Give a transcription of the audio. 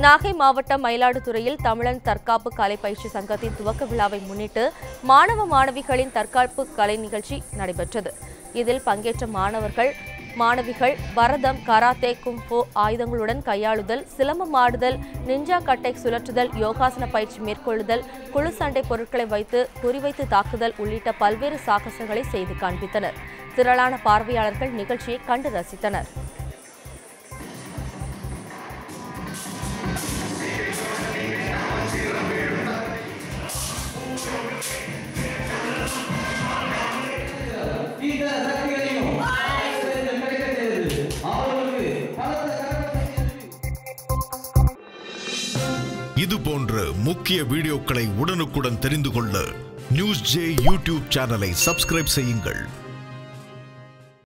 நாகை மாவட்டம் மயிலாடுதுறையில் தமிழன் தற்காப்பு கலை பயிற்சி சங்கத்தின் துவக்க விழாவை முன்னிட்டு மாணவ மாணவிகளின் தற்காப்பு கலை நிகழ்ச்சி நடைபெற்றது இதில் பங்கேற்ற மாணவர்கள் மாணவிகள் பரதம் கராத்தே கும்போ ஆயுதங்களுடன் கையாளுதல் சிலம்பம் ஆடுதல் நிஞ்சா கட்டை சுழற்றுதல் யோகாசன பயிற்சி மேற்கொள்ளுதல் குழு சண்டை பொருட்களை வைத்து குறிவைத்து தாக்குதல் உள்ளிட்ட பல்வேறு சாகசங்களை செய்து காண்பித்தனர் திரளான பார்வையாளர்கள் நிகழ்ச்சியை கண்டு ரசித்தனர் இந்த சக்திகளையும் கிடைக்க செய்தது அவர்களுக்கு பலத்த கரகோஷம் இது போன்ற முக்கிய வீடியோக்களை உடனுக்குடன் தெரிந்து கொள்ள நியூஸ் ஜே யூடியூப் சேனலை சப்ஸ்கிரைப் செய்யுங்கள்